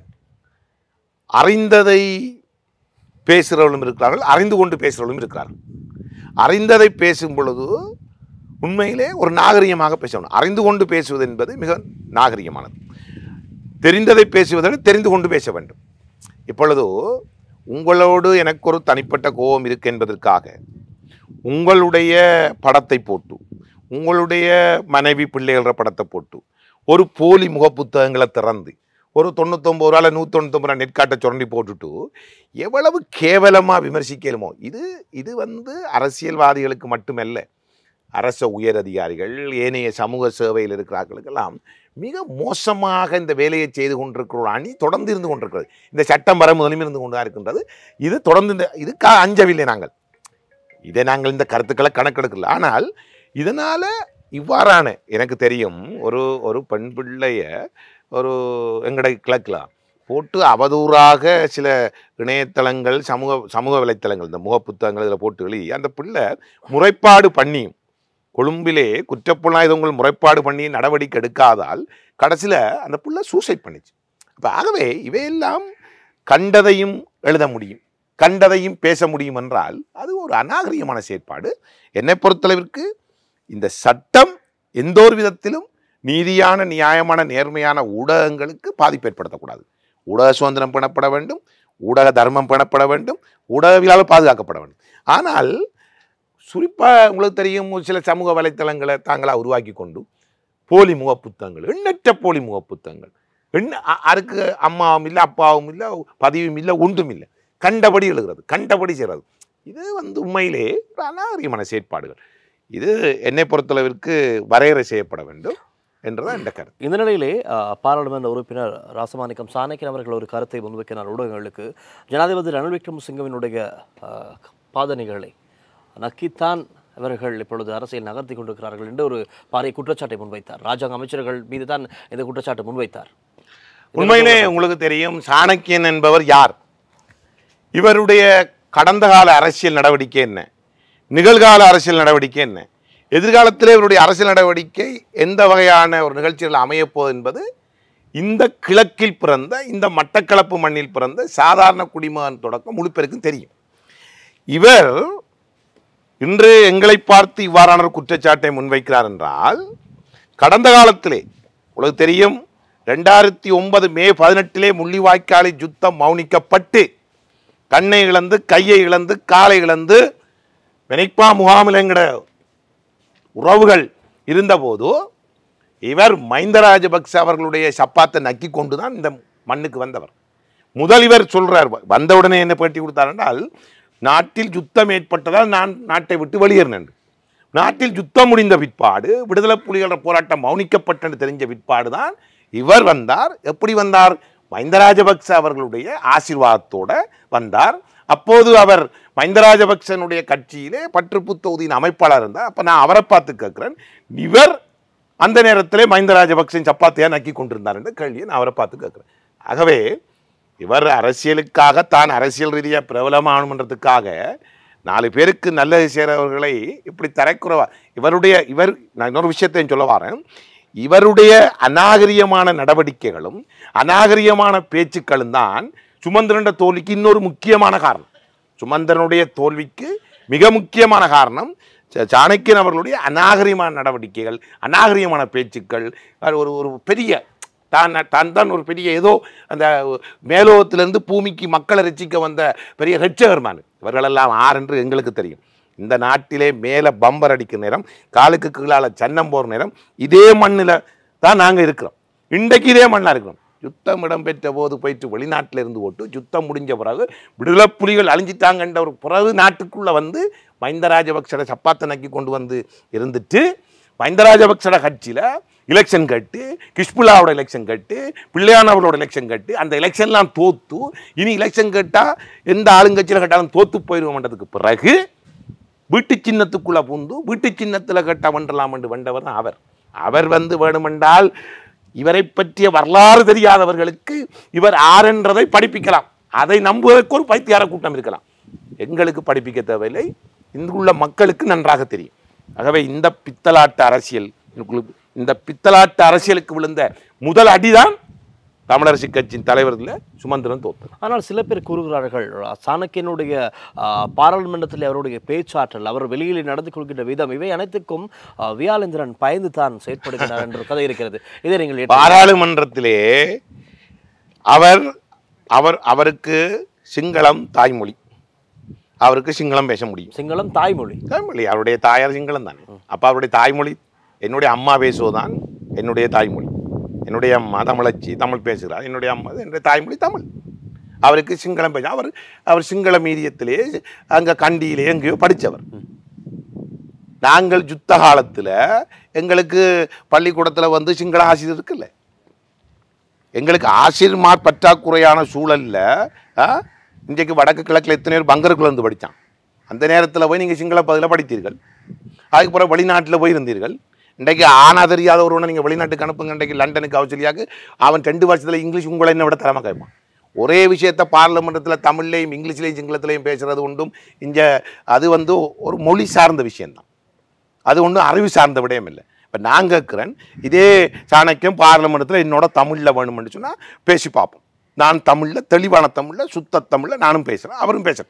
S1: அறிந்ததை பேசுகிறவர்களும் இருக்கிறார்கள் அறிந்து கொண்டு பேசுகிறவர்களும் இருக்கிறார்கள் அறிந்ததை பேசும் பொழுது உண்மையிலே ஒரு நாகரிகமாக பேசணும் அறிந்து கொண்டு பேசுவது என்பது மிக நாகரிகமானது தெரிந்ததை பேசுவதை விட தெரிந்து கொண்டு பேச வேண்டும் இப்பொழுது உங்களோடு எனக்கு ஒரு தனிப்பட்ட கோபம் இருக்கு என்பதற்காக உங்களுடைய படத்தை போட்டு உங்களுடைய மனைவி பிள்ளைகள படத்தை போட்டு ஒரு போலி முகப்புத்தகங்களை திறந்து ஒரு தொண்ணூத்தொம்பது ரூபா நூற்றி தொண்ணூத்தொம்பது ரூபா நெட்காட்டை சுரண்டி போட்டுட்டு எவ்வளவு கேவலமாக விமர்சிக்கலுமோ இது இது வந்து அரசியல்வாதிகளுக்கு மட்டுமல்ல அரச உயரதிகாரிகள் ஏனைய சமூக சேவையில் இருக்கிறார்களுக்கெல்லாம் மிக மோசமாக இந்த வேலையை செய்து கொண்டிருக்கிற ஒரு அணி தொடர்ந்து இருந்து கொண்டிருக்கிறது இந்த சட்டம் வர முதலும் இருந்து கொண்டு தான் இருக்கின்றது இது தொடர்ந்து இந்த இதுக்காக அஞ்சவில்லை நாங்கள் இதை நாங்கள் இந்த கருத்துக்களை கணக்கெடுக்கல ஆனால் இதனால் இவ்வாறான எனக்கு தெரியும் ஒரு ஒரு பெண் பிள்ளைய ஒரு எங்கட கிழக்கலாம் போட்டு அவதூறாக சில இணையதளங்கள் சமூக சமூக வலைத்தளங்கள் இந்த முகப்புத்தகங்கள் இதில் போட்டு எழுதி அந்த பிள்ளை முறைப்பாடு பண்ணியும் கொழும்பிலே குற்றப்புலனாயுதங்கள் முறைப்பாடு பண்ணி நடவடிக்கை எடுக்காதால் கடைசியில் அந்த பிள்ளை சூசைட் பண்ணிச்சு அப்போ ஆகவே இவையெல்லாம் கண்டதையும் எழுத முடியும் கண்டதையும் பேச முடியும் என்றால் அது ஒரு அநாகரிகமான செயற்பாடு என்னை பொறுத்தளவிற்கு இந்த சட்டம் எந்த ஒரு விதத்திலும் நீதியான நியாயமான நேர்மையான ஊடகங்களுக்கு பாதிப்பு ஏற்படுத்தக்கூடாது ஊடக சுதந்திரம் பேணப்பட வேண்டும் ஊடக தர்மம் பேணப்பட வேண்டும் ஊடகவியலாளர் பாதுகாக்கப்பட வேண்டும் ஆனால் குறிப்பாக உங்களுக்கு தெரியும் ஒரு சில சமூக வலைத்தளங்களை தாங்களாக உருவாக்கி கொண்டு போலி முகப்புத்தகங்கள் எண்ணற்ற போலி முகப்புத்தகங்கள் எண்ண அ- அதுக்கு அம்மாவும் இல்லை அப்பாவும் இல்லை பதிவும் இல்லை ஒன்றும் இல்லை கண்டபடி எழுதுறது கண்டபடி செய்கிறது இது வந்து உண்மையிலே ஒரு அநாகரிகமான செயற்பாடுகள் இது என்னை பொறுத்தளவிற்கு வரையறை செய்யப்பட வேண்டும் என்றதான் என்ற கருத்து
S2: இந்த நிலையிலே அஹ், பாராளுமன்ற உறுப்பினர் ராசமாணிக்கம் சாணக்கியன் அவர்கள் ஒரு கருத்தை முன்வைக்கிறார் ஊடகங்களுக்கு ஜனாதிபதி ரணில் விக்ரமசிங்கவினுடைய அஹ், பாதணிகளை நக்கித்தான் இவர்கள் இப்பொழுது அரசியல் நகர்த்தி கொண்டிருக்கிறார்கள் என்று ஒரு பாரிய குற்றச்சாட்டை முன்வைத்தார் ராஜாங்க அமைச்சர்கள் மீது தான் இந்த குற்றச்சாட்டை முன்வைத்தார்
S1: உண்மையிலே உங்களுக்கு தெரியும் சாணக்கியன் என்பவர் யார் இவருடைய கடந்த கால அரசியல் நடவடிக்கை என்ன நிகழ்கால அரசியல் நடவடிக்கை என்ன எதிர்காலத்திலே இவருடைய அரசியல் நடவடிக்கை எந்த வகையான ஒரு நிகழ்ச்சிகள் அமையப் போகுது என்பது இந்த கிழக்கில் பிறந்த இந்த மட்டக்களப்பு மண்ணில் பிறந்த சாதாரண குடிமகன் தொடக்கம் முழு பேருக்கும் தெரியும் இவர் இன்று எங்களை பார்த்து இவ்வாறான ஒரு குற்றச்சாட்டை முன்வைக்கிறார் என்றால் கடந்த காலத்திலே உங்களுக்கு தெரியும் ரெண்டாயிரத்தி ஒன்பது மே பதினெட்டிலே முள்ளிவாய்க்காலில் யுத்தம் மௌனிக்கப்பட்டு கண்ணை இழந்து கையை இழந்து காலை இழந்து வெனிக்பா முகாமில் என்கிற உறவுகள் இருந்தபோது இவர் மஹிந்த ராஜபக்ச அவர்களுடைய சப்பாத்தை நக்கி கொண்டு தான் இந்த மண்ணுக்கு வந்தவர் முதல் இவர் சொல்றார் வந்தவுடனே என்ன பேட்டி கொடுத்தார் என்றால் நாட்டில் யுத்தம் ஏற்பட்டதால் நான் நாட்டை விட்டு வெளியேறினேன் நாட்டில் யுத்தம் முடிந்த பிற்பாடு விடுதலை புலிகள போராட்டம் மௌனிக்கப்பட்டது தெரிஞ்ச பிற்பாடு தான் இவர் வந்தார் எப்படி வந்தார் மஹிந்த ராஜபக்ச அவர்களுடைய ஆசீர்வாதத்தோட வந்தார் அப்போது அவர் மஹிந்த ராஜபக்சனுடைய கட்சியிலே பற்றுப்பு தொகுதியின் அமைப்பாளர் இருந்தார் அப்ப நான் அவரை பார்த்து கேட்கிறேன் இவர் அந்த நேரத்திலே மஹிந்த ராஜபக்சன் சப்பாத்தியா நக்கி கொண்டிருந்தார் என்ற கேள்வியை நான் அவரை பார்த்து கேட்கிறேன் ஆகவே இவர் அரசியலுக்காக தான் அரசியல் ரீதியாக பிரபலமானன்றதுக்காக நாலு பேருக்கு நல்லது செய்கிறவர்களை இப்படி தரைக்குறவா இவருடைய இவர் நான் இன்னொரு விஷயத்தையும் சொல்ல வரேன் இவருடைய அநாகரியமான நடவடிக்கைகளும் அநாகரியமான பேச்சுக்களும் தான் சுமந்திரன் தோல்விக்கு இன்னொரு முக்கியமான காரணம் சுமந்திரனுடைய தோல்விக்கு மிக முக்கியமான காரணம் ச- சாணக்கியன் அவர்களுடைய அநாகரிகமான நடவடிக்கைகள் அநாகரிகமான பேச்சுக்கள் அது ஒரு ஒரு பெரிய தான் தான் தான் ஒரு பெரிய ஏதோ அந்த மேலோகத்திலிருந்து பூமிக்கு மக்களை ரசிக்க வந்த பெரிய ரட்சகர்மான் இவர்களெல்லாம் ஆர் என்று எங்களுக்கு தெரியும் இந்த நாட்டிலே மேலே பம்பர் அடிக்கிற நேரம் காலுக்கு கீழால சன்னம் போகிற நேரம் இதே மண்ணில் தான் நாங்கள் இருக்கிறோம் இன்றைக்கு இதே மண்ணாக இருக்கிறோம் யுத்தம் இடம்பெற்ற போது போயிட்டு வெளிநாட்டில் இருந்து போட்டு யுத்தம் முடிஞ்ச பிறகு விடுதலை புலிகள் அழிஞ்சிட்டாங்கன்ற ஒரு பிறகு நாட்டுக்குள்ளே வந்து மஹிந்த ராஜபக்சரை சப்பாத்தை நக்கி கொண்டு வந்து இருந்துட்டு மஹிந்த ராஜபக்சட கட்சியில் எலெக்ஷன் கட்டு கிஷ்புல்லாவோட எலெக்ஷன் கட்டு பிள்ளையானவரோட எலெக்ஷன் கட்டு அந்த எலெக்ஷன்லாம் தோத்து இனி எலெக்ஷன் கேட்டால் எந்த ஆளுங்கட்சியில் கேட்டாலும் தோத்து போயிடுவோம்ன்றதுக்கு பிறகு வீட்டு சின்னத்துக்குள்ள பூந்து வீட்டு சின்னத்தில் கட்ட வென்றலாம் என்று வென்றவர் தான் அவர் அவர் வந்து வேணுமென்றால் இவரை பற்றிய வரலாறு தெரியாதவர்களுக்கு இவர் ஆரென்றதை படிப்பிக்கலாம் அதை நம்புவதற்கு ஒரு பைத்தியார கூட்டம் இருக்கலாம் எங்களுக்கு படிப்பிக்க தேவையில்லை இங்குள்ள மக்களுக்கு நன்றாக தெரியும் ஆகவே இந்த பித்தலாட்டு அரசியல் உங்களுக்கு இந்த பித்தலாட்டு அரசியலுக்கு விழுந்த முதல் அடிதான் தமிழரசு கட்சியின் தலைவர்ல சுமந்திரன் தோத்தது
S2: ஆனால் சில பேர் கூறுகிறார்கள் சாணக்கியனுடைய ஆஹ், பாராளுமன்றத்தில் அவருடைய பேச்சாற்றல் அவர் வெளியில் நடந்து கொள்கின்ற விதம் இவை அனைத்துக்கும் ஆஹ், வியாலேந்திரன் பயந்து தான் செயற்படுகிறார் என்ற ஒரு கதை இருக்கிறது இதை நீங்கள் ஏற்று-
S1: பாராளுமன்றத்திலே அவர் அவர் அவருக்கு சிங்களம் தாய்மொழி அவருக்கு சிங்களம் பேச முடியும்
S2: சிங்களம் தாய்மொழி
S1: தாய்மொழி அவருடைய தாயார் சிங்களம் தானே அப்போ அவருடைய தாய்மொழி என்னுடைய அம்மா பேசுவதுதான் என்னுடைய தாய்மொழி என்னுடைய அம்மா தமிழச்சி தமிழ் பேசுகிறார் என்னுடைய அம்மா என்னுடைய தாய்மொழி தமிழ் அவருக்கு சிங்களம் பேச அவர் அவர் சிங்கள மீடியத்திலே அங்கே கண்டியிலே எங்கேயோ படித்தவர் நாங்கள் யுத்த காலத்தில் எங்களுக்கு பள்ளிக்கூடத்தில் வந்து சிங்கள ஆசிரியர் இருக்குல்ல எங்களுக்கு ஆசிரியர்மார் பற்றாக்குறையான சூழல்ல ஆ, இன்றைக்கு வடக்கு கிழக்கில் எத்தனை பேர் பங்கருக்குள்ள இருந்து படித்தான் அந்த நேரத்தில் போய் நீங்கள் சிங்கள பதில படித்தீர்கள் அதுக்கப்புறம் வெளிநாட்டில் போய் இருந்தீர்கள் இன்றைக்கு ஆனா தெரியாத ஒருவனை நீங்கள் வெளிநாட்டுக்கு அனுப்புங்க இன்றைக்கு லண்டனுக்கு ஆஸ்திரேலியாவுக்கு அவன் ரெண்டு வருஷத்தில் இங்கிலீஷ் உங்களை என்ன விட தரமா கேட்பான் ஒரே விஷயத்தை பார்லமெண்டத்தில் தமிழ்லையும் இங்கிலீஷ்லையும் சிங்களத்திலையும் பேசுறது உண்டும் இங்கே அது வந்து ஒரு மொழி சார்ந்த விஷயம்தான் அது ஒன்றும் அறிவு சார்ந்த விடயம் இல்லை இப்போ நான் கேட்குறேன் இதே சாணக்கியம் பார்லமெண்டத்தில் என்னோட தமிழில் வேணும்னு சொன்னால் பேசி பார்ப்போம் நான் தமிழில் தெளிவான தமிழில் சுத்த தமிழில் நானும் பேசுகிறேன் அவரும் பேசுகிறேன்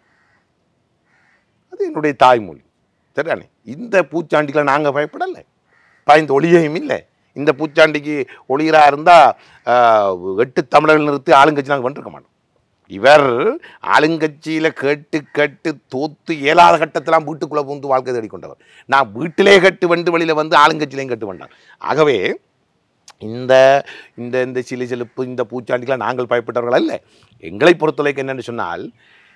S1: அது என்னுடைய தாய்மொழி சரிதானே இந்த பூச்சாண்டிகளை நாங்கள் பயப்படலை பயந்த ஒளியையும் இல்லை இந்த பூச்சாண்டிக்கு ஒளிகிறா இருந்தால் எட்டு தமிழர்கள் நிறுத்தி ஆளுங்கட்சி நாங்கள் பண்ணிருக்க மாட்டோம் இவர் ஆளுங்கட்சியில் கேட்டு கேட்டு தோத்து இயலாத கட்டத்தெல்லாம் வீட்டுக்குள்ளே பூந்து வாழ்க்கை தேடிக்கொண்டவர் நான் வீட்டிலே கட்டு வந்து வெளியில் வந்து ஆளுங்கட்சியிலையும் கட்டு வந்தார் ஆகவே இந்த இந்த இந்த சிலு சிலுப்பு இந்த பூச்சாண்டிக்கெல்லாம் நாங்கள் பயப்பட்டவர்கள் அல்ல எங்களை பொறுத்தவரைக்கும் என்னென்னு சொன்னால்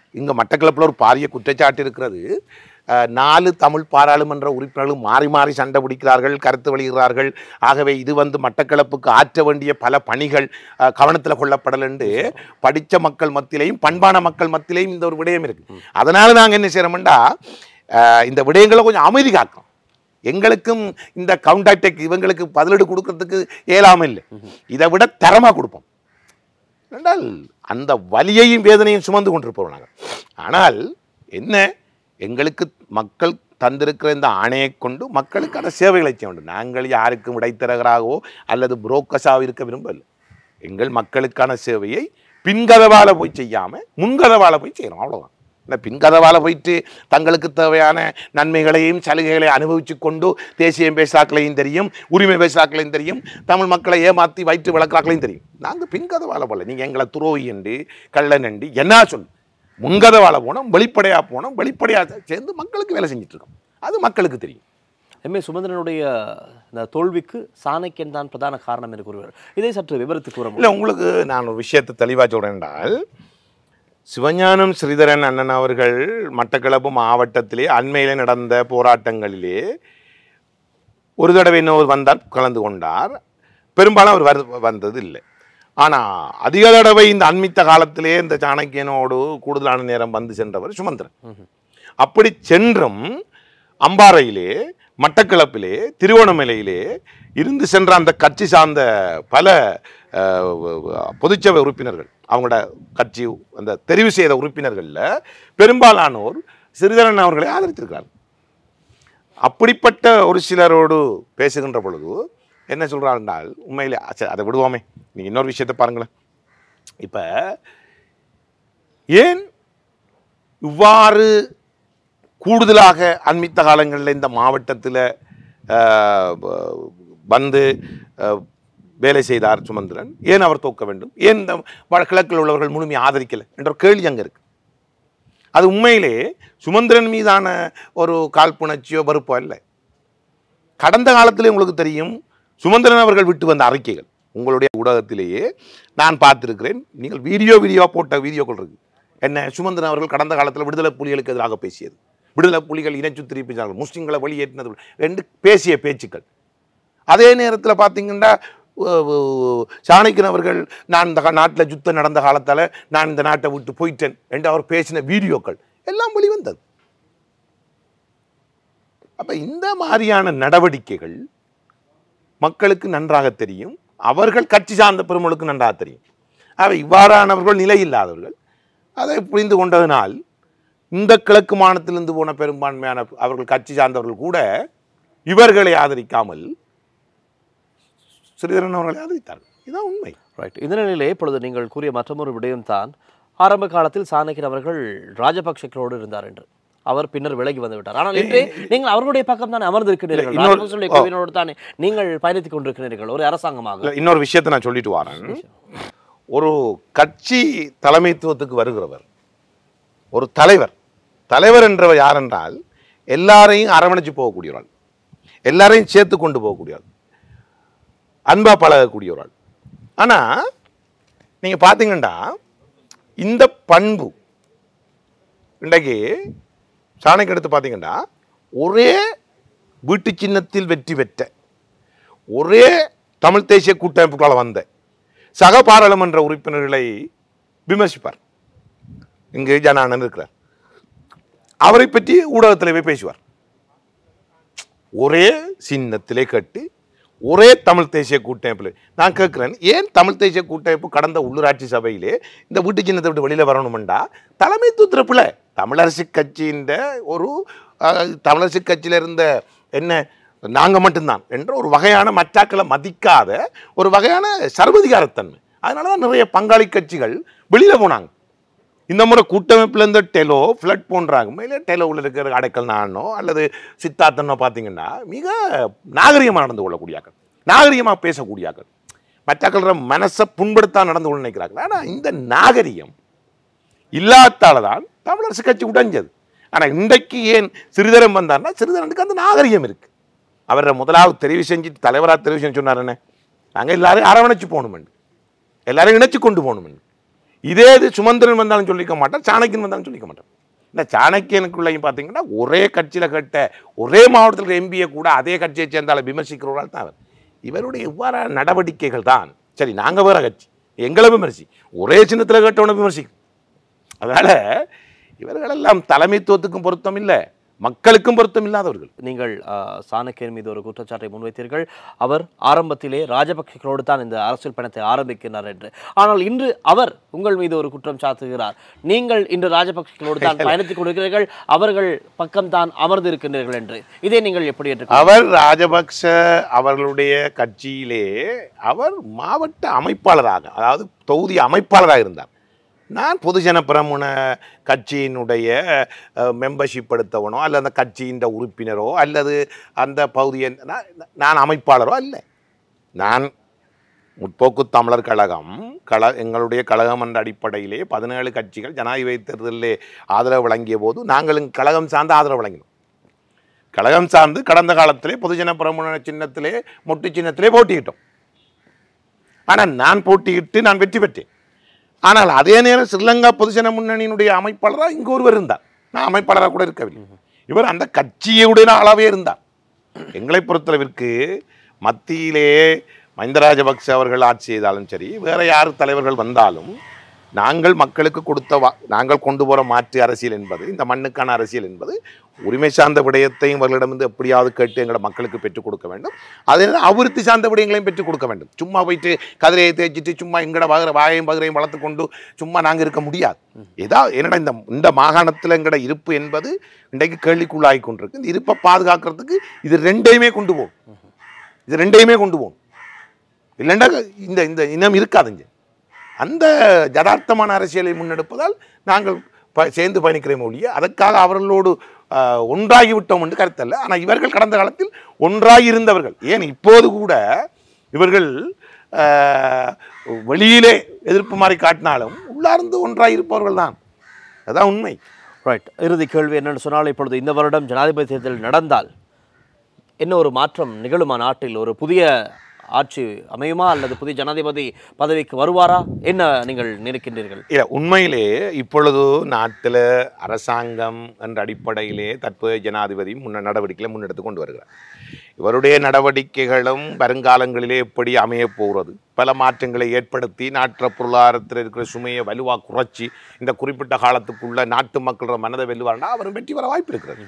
S1: இங்கே மட்டக்களப்பில் ஒரு பாரிய குற்றச்சாட்டு இருக்கிறது அஹ், நாலு தமிழ் பாராளுமன்ற உறுப்பினர்களும் மாறி மாறி சண்டை பிடிக்கிறார்கள் கருத்து வெளியிடுகிறார்கள் ஆகவே இது வந்து மட்டக்களப்புக்கு ஆற்ற வேண்டிய பல பணிகள் கவனத்தில் கொள்ளப்படல் என்று படித்த மக்கள் மத்தியிலையும் பண்பான மக்கள் மத்தியிலையும் இந்த ஒரு விடயம் இருக்கு அதனால நாங்கள் என்ன செய்யறோம்டா அஹ், இந்த விடயங்களை கொஞ்சம் அமைதி காக்கும் எங்களுக்கும் இந்த கவுண்டாக்டெக் இவங்களுக்கு பதிலீடு கொடுக்கறதுக்கு இயலாம இல்லை இதை விட தரமாக கொடுப்போம் என்றால் அந்த வலியையும் வேதனையும் சுமந்து கொண்டிருப்போம் நாங்கள் ஆனால் என்ன எங்களுக்கு மக்கள் தந்திருக்கிற இந்த ஆணையை கொண்டு மக்களுக்கான சேவைகளை செய்ய வேண்டும் நாங்கள் யாருக்கும் இடைத்தரகராகவோ அல்லது புரோக்கஸாக இருக்க விரும்பவில்லை எங்கள் மக்களுக்கான சேவையை பின்கதவால போய் செய்யாமல் முன்கதவால போய் செய்யணும் அவ்வளோதான் இந்த பின்கதவால போயிட்டு தங்களுக்கு தேவையான நன்மைகளையும் சலுகைகளையும் அனுபவித்து கொண்டு தேசியம் பேசுறாக்களையும் தெரியும் உரிமை பேசுறாக்களையும் தெரியும் தமிழ் மக்களை ஏமாற்றி வயிற்று வளர்க்குறாக்களையும் தெரியும் நாங்கள் பின்கதவால போல நீங்கள் எங்களை துரோகி என்று கள்ளன் என்று என்ன சொல்லு முன்கதவால போனோம் வெளிப்படையாக போனோம் வெளிப்படையாக சேர்ந்து மக்களுக்கு வேலை செஞ்சுட்டு இருக்கோம் அது மக்களுக்கு தெரியும்
S2: எம் ஏ சுமந்திரனுடைய இந்த தோல்விக்கு சாணக்கியன் தான் பிரதான காரணம் என்று கூறுவார் இதை சற்று விவரித்து கூற முடியும்
S1: இல்லை உங்களுக்கு நான் ஒரு விஷயத்தை தெளிவாக சொல்கிறேன் என்றால் சிவஞானம் ஸ்ரீதரன் அண்ணன் அவர்கள் மட்டக்களப்பு மாவட்டத்திலே அண்மையிலே நடந்த போராட்டங்களிலே ஒரு தடவை இன்னொரு வந்தார் கலந்து கொண்டார் பெரும்பாலும் அவர் வரு வந்தது இல்லை ஆனால் அதிக தடவை இந்த அண்மித்த காலத்திலே இந்த சாணக்கியனோடு கூடுதலான நேரம் வந்து சென்றவர் சுமந்திரன் அப்படி சென்றும் அம்பாறையிலே மட்டக்களப்பிலே திருவோணமலையிலே இருந்து சென்ற அந்த கட்சி சார்ந்த பல அஹ், பொதுச்சபை உறுப்பினர்கள் அவங்களோட கட்சி அந்த தெரிவு செய்த உறுப்பினர்களில் பெரும்பாலானோர் சிறிதரன் அவர்களை ஆதரித்திருக்கிறார் அப்படிப்பட்ட ஒரு சிலரோடு பேசுகின்ற பொழுது என்ன சொல்கிறாருன்றால் உண்மையிலே சரி அதை விடுவோமே நீங்கள் இன்னொரு விஷயத்தை பாருங்களேன் இப்போ ஏன் இவ்வாறு கூடுதலாக அண்மித்த காலங்களில் இந்த மாவட்டத்தில் வந்து அஹ், வேலை செய்தார் சுமந்திரன் ஏன் அவர் தோக்க வேண்டும் ஏன் இந்த வட- கிழக்கில் உள்ளவர்கள் முழுமையாக ஆதரிக்கலை என்ற ஒரு கேள்வி அங்கே இருக்கு அது உண்மையிலே சுமந்திரன் மீதான ஒரு காழ்ப்புணர்ச்சியோ வெறுப்போ இல்லை கடந்த காலத்திலே உங்களுக்கு தெரியும் சுமந்திரன் அவர்கள் விட்டு வந்த அறிக்கைகள் உங்களுடைய ஊடகத்திலேயே நான் பார்த்திருக்கிறேன் நீங்கள் வீடியோ வீடியோ போட்ட வீடியோக்கள் இருக்கு என்ன சுமந்திரன் அவர்கள் கடந்த காலத்தில் விடுதலை புலிகளுக்கு எதிராக பேசியது விடுதலை புலிகள் இனச்சுத்திரி பேசினார்கள் முஸ்லிம்களை வெளியேற்றினது ரெண்டு பேசிய பேச்சுக்கள் அதே நேரத்தில் பார்த்தீங்கன்னா உ- உ- சாணக்கியன் அவர்கள் நான் இந்த நாட்டில் யுத்தம் நடந்த காலத்தால் நான் இந்த நாட்டை விட்டு போயிட்டேன் என்று அவர் பேசின வீடியோக்கள் எல்லாம் வெளிவந்தது அப்ப இந்த மாதிரியான நடவடிக்கைகள் மக்களுக்கு நன்றாக தெரியும் அவர்கள் கட்சி சார்ந்த பெருமளுக்கு நன்றாக தெரியும் அவை இவ்வாறானவர்கள் நிலை இல்லாதவர்கள் அதை புரிந்து கொண்டதனால் இந்த கிழக்கு மாநிலத்திலிருந்து போன பெரும்பான்மையான அவர்கள் கட்சி சார்ந்தவர்கள் கூட இவர்களை ஆதரிக்காமல் ஸ்ரீதரன் அவர்களை ஆதரித்தார்கள் இதுதான் உண்மை
S2: ரைட் இந்த நிலையிலே இப்பொழுது நீங்கள் கூறிய மற்றொரு விடயம் தான் ஆரம்ப காலத்தில் சாணக்கியன் அவர்கள் ராஜபக்ஷக்களோடு இருந்தார் என்று அவர் பின்னர் விலகி வந்து விட்டார் ஆனால் இன்று நீங்கள் அவர்களுடைய பக்கம் தானே அமர்ந்திருக்கிறீர்கள்
S1: இன்னொரு-
S2: ராஜபக்சேகளுடைய குழுவினரோடு தானே நீங்கள் பயணித்துக் கொண்டிருக்கிறீர்கள் ஒரு அரசாங்கமாக
S1: இல்ல, இன்னொரு விஷயத்தை நான் சொல்லிட்டு வரேன் ஒரு கட்சி தலைமைத்துவத்துக்கு வருகிறவர் ஒரு தலைவர் தலைவர் என்றவர் யார் என்றால் எல்லாரையும் அரவணைச்சு போகக்கூடியவராள் எல்லாரையும் சேர்த்து கொண்டு போகக்கூடியவள் அன்பா பழகக்கூடியவராள் ஆனா நீங்க பார்த்தீங்கன்னா இந்த பண்பு இன்றைக்கு சாணக்கு எடுத்து பார்த்தீங்கன்னா ஒரே வீட்டு சின்னத்தில் வெற்றி பெற்ற ஒரே தமிழ் தேசிய கூட்டமைப்புகளால் வந்த சக பாராளுமன்ற உறுப்பினர்களை விமர்சிப்பார் இங்கு ஜனானன் இருக்கிறார் அவரை பற்றி ஊடகத்தில் போய் பேசுவார் ஒரே சின்னத்திலே கட்டி ஒரே தமிழ் தேசிய கூட்டமைப்பில் நான் கேட்குறேன் ஏன் தமிழ் தேசிய கூட்டமைப்பு கடந்த உள்ளூராட்சி சபையிலே இந்த வீட்டு சின்னத்தை விட்டு வெளியில் வரணுமெண்டா தலைமைத்துவத்தில் பிள்ளை தமிழரசு கட்சியின் ஒரு அஹ், தமிழரசு கட்சியில் இருந்த என்ன நாங்கள் மட்டும்தான் என்ற ஒரு வகையான மற்றாக்களை மதிக்காத ஒரு வகையான சர்வதிகாரத்தன்மை அதனால தான் நிறைய பங்காளி கட்சிகள் வெளியில் போனாங்க இந்த முறை கூட்டமைப்பில் இருந்த டெலோ ஃப்ளட் போன்றாங்க மேலே டெலோவில் இருக்கிற அடைக்கல் நானோ அல்லது சித்தார்த்தனோ பார்த்தீங்கன்னா மிக நாகரிகமாக நடந்து கொள்ளக்கூடியாக்கள் நாகரிகமாக பேசக்கூடியாக்கள் மற்றக்கள மனசை புண்படுத்தா நடந்து கொள்ள நினைக்கிறார்கள் ஆனால் இந்த நாகரிகம் இல்லாதால தான் தமிழரசு கட்சி உடைஞ்சது ஆனால் இன்றைக்கு ஏன் சிறிதரம் வந்தார்னா சிறிதரனுக்கு அந்த நாகரிகம் இருக்கு அவரை முதலாவது தெரிவு செஞ்சுட்டு தலைவராக தெரிவு செஞ்சு சொன்னார் என்ன நாங்கள் எல்லாரையும் அரவணைச்சு போகணுமெண்டு எல்லாரையும் இணைச்சு கொண்டு போகணுமெண்டு இதே இது சுமந்திரன் வந்தாலும் சொல்லிக்க மாட்டான் சாணக்கியன் வந்தாலும் சொல்லிக்க மாட்டான் இந்த சாணக்கியனுக்குள்ளேயும் பார்த்தீங்கன்னா ஒரே கட்சியில் கட்ட ஒரே மாவட்டத்தில் எம்பியை கூட அதே கட்சியை சேர்ந்தாலும் விமர்சிக்கிறவரால் தான் அவர் இவருடைய இவ்வாறான நடவடிக்கைகள் தான் சரி நாங்கள் வேற கட்சி எங்களை விமர்சி ஒரே சின்னத்தில் கேட்டவனை விமர்சிக்கும் அதனால் இவர்களெல்லாம் தலைமைத்துவத்துக்கும் பொருத்தம் இல்லை மக்களுக்கும் பொருத்தம் இல்லாதவர்கள்
S2: நீங்கள் ஆ, சாணக்கியன் மீது ஒரு குற்றச்சாட்டை முன்வைத்தீர்கள் அவர் ஆரம்பத்திலே ராஜபக்சர்களோடு தான் இந்த அரசியல் பயணத்தை ஆரம்பிக்கிறார் என்று ஆனால் இன்று அவர் உங்கள் மீது ஒரு குற்றம் சாட்டுகிறார் நீங்கள் இன்று ராஜபக்சர்களோடு தான் பயணித்துக் கொடுக்கிறீர்கள் அவர்கள் பக்கம் தான் அமர்ந்து இருக்கின்றீர்கள் என்று இதை நீங்கள் எப்படி ஏற்றுக்கொள்ள
S1: அவர் ராஜபக்ச அவர்களுடைய கட்சியிலே அவர் மாவட்ட அமைப்பாளராக அதாவது தொகுதி அமைப்பாளராக இருந்தார் நான் பொதுஜன பிரமுன கட்சியினுடைய மெம்பர்ஷிப் எடுத்தவனோ அல்லது அந்த கட்சியின் உறுப்பினரோ அல்லது அந்த பகுதியை நான் நான் அமைப்பாளரோ அல்ல நான் முற்போக்கு தமிழர் கழகம் கழ எங்களுடைய கழகம் என்ற அடிப்படையிலே பதினேழு கட்சிகள் ஜனாதிபதி தேர்தலிலே ஆதரவு வழங்கிய போது நாங்களும் கழகம் சார்ந்து ஆதரவு வழங்கினோம் கழகம் சார்ந்து கடந்த காலத்திலே பொதுஜன பிரமுன சின்னத்திலே மொட்டு சின்னத்திலே போட்டியிட்டோம் ஆனால் நான் போட்டியிட்டு நான் வெற்றி பெற்றேன் ஆனால் அதே நேரம் ஸ்ரீலங்கா பொதுஜன முன்னணியினுடைய அமைப்பாளராக இங்கு ஒருவர் இருந்தார் நான் அமைப்பாளராக கூட இருக்கவில்லை இவர் அந்த கட்சியுடைய அளவே இருந்தார் எங்களை பொறுத்தளவிற்கு மத்தியிலே மஹிந்த ராஜபக்ச அவர்கள் ஆட்சி செய்தாலும் சரி வேற யார் தலைவர்கள் வந்தாலும் நாங்கள் மக்களுக்கு கொடுத்த வா நாங்கள் கொண்டு போகிற மாற்று அரசியல் என்பது இந்த மண்ணுக்கான அரசியல் என்பது உரிமை சார்ந்த விடயத்தையும் இவர்களிடமிருந்து எப்படியாவது கேட்டு எங்களை மக்களுக்கு பெற்றுக் கொடுக்க வேண்டும் அதே நேரம் அபிவிருத்தி சார்ந்த விடயங்களையும் பெற்றுக் கொடுக்க வேண்டும் சும்மா போயிட்டு கதிரையை தேய்ச்சிட்டு சும்மா எங்கட வகர வாயையும் பகரையும் வளர்த்து கொண்டு சும்மா நாங்கள் இருக்க முடியாது ஏதா என்னடா இந்த இந்த மாகாணத்தில் எங்கட இருப்பு என்பது இன்றைக்கு கேள்விக்குள்ளாகி கொண்டிருக்கு இந்த இருப்பை பாதுகாக்கிறதுக்கு இது ரெண்டையுமே கொண்டு போகும் இது ரெண்டையுமே கொண்டு போகும் இல்லைண்டா இந்த இந்த இனம் இருக்காதுங்க அந்த யதார்த்தமான அரசியலை முன்னெடுப்பதால் நாங்கள் ப சேர்ந்து பயணிக்கிறோம் ஒழிய அதற்காக அவர்களோடு ஆஹ், ஒன்றாகி விட்டோம் என்று கருத்தல்ல ஆனால் இவர்கள் கடந்த காலத்தில் ஒன்றாகி இருந்தவர்கள் ஏன் இப்போது கூட இவர்கள் ஆஹ், வெளியிலே எதிர்ப்பு மாதிரி காட்டினாலும் உள்ளார்ந்து ஒன்றாக இருப்பவர்கள் தான் அதான் உண்மை
S2: ரைட் இறுதி கேள்வி என்னன்னு சொன்னால் இப்பொழுது இந்த வருடம் ஜனாதிபதி தேர்தல் நடந்தால் என்ன ஒரு மாற்றம் நிகழுமா நாட்டில் ஒரு புதிய ஆட்சி அமையுமா அல்லது புதிய ஜனாதிபதி பதவிக்கு வருவாரா என்ன நீங்கள் நினைக்கின்றீர்கள்
S1: இல்லை உண்மையிலே இப்பொழுது நாட்டில் அரசாங்கம் என்ற அடிப்படையிலே தற்போதைய ஜனாதிபதி முன்ன நடவடிக்கைகளை முன்னெடுத்து கொண்டு வருகிறார் இவருடைய நடவடிக்கைகளும் வருங்காலங்களிலே எப்படி அமையப் போகிறது பல மாற்றங்களை ஏற்படுத்தி நாட்டு பொருளாதாரத்தில் இருக்கிற சுமையை வலுவாக குறைச்சி இந்த குறிப்பிட்ட காலத்துக்குள்ள நாட்டு மக்களோட மனதை வெல்லுவார்னா அவர் வெற்றி பெற வாய்ப்பு இருக்கிறது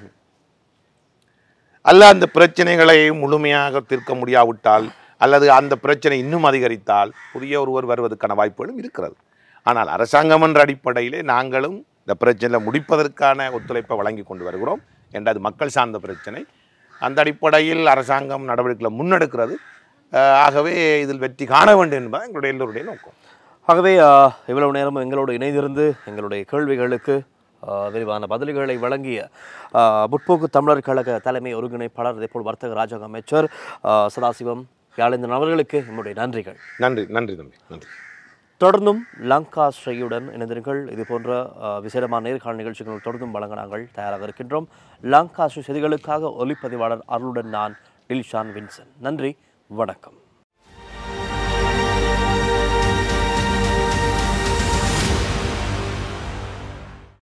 S1: அல்ல அந்த பிரச்சனைகளை முழுமையாக தீர்க்க முடியாவிட்டால் அல்லது அந்த பிரச்சனை இன்னும் அதிகரித்தால் புதிய ஒருவர் வருவதற்கான வாய்ப்புகளும் இருக்கிறது ஆனால் அரசாங்கம் என்ற அடிப்படையிலே நாங்களும் இந்த பிரச்சனையை முடிப்பதற்கான ஒத்துழைப்பை வழங்கி கொண்டு வருகிறோம் என்றது மக்கள் சார்ந்த பிரச்சனை அந்த அடிப்படையில் அரசாங்கம் நடவடிக்கைகளை முன்னெடுக்கிறது அஹ், ஆகவே இதில் வெற்றி காண வேண்டும் என்பது எங்களுடைய எல்லோருடைய நோக்கம்
S2: ஆகவே ஆஹ், இவ்வளவு நேரம் எங்களோடு இணைந்திருந்து எங்களுடைய கேள்விகளுக்கு ஆஹ், விரிவான பதில்களை வழங்கிய ஆஹ், முற்போக்கு தமிழர் கழக தலைமை ஒருங்கிணைப்பாளர் அதேபோல் வர்த்தக ராஜாங்க அமைச்சர் ஆஹ், சதாசிவம் யாழேந்திரன் அவர்களுக்கு நம்முடைய நன்றிகள்
S1: நன்றி நன்றி தம்பி நன்றி
S2: தொடர்ந்தும் லங்கா ஸ்ரீயுடன் இணைந்திருங்கள் இது போன்ற அஹ், விசேடமான நேர்காணல் நிகழ்ச்சிகள் தொடர்ந்தும் வழங்க நாங்கள் தயாராக இருக்கின்றோம் லங்கா ஸ்ரீ செய்திகளுக்காக ஒலிப்பதிவாளர் அருளுடன் நான் டில்ஷான் வின்சன் நன்றி வணக்கம்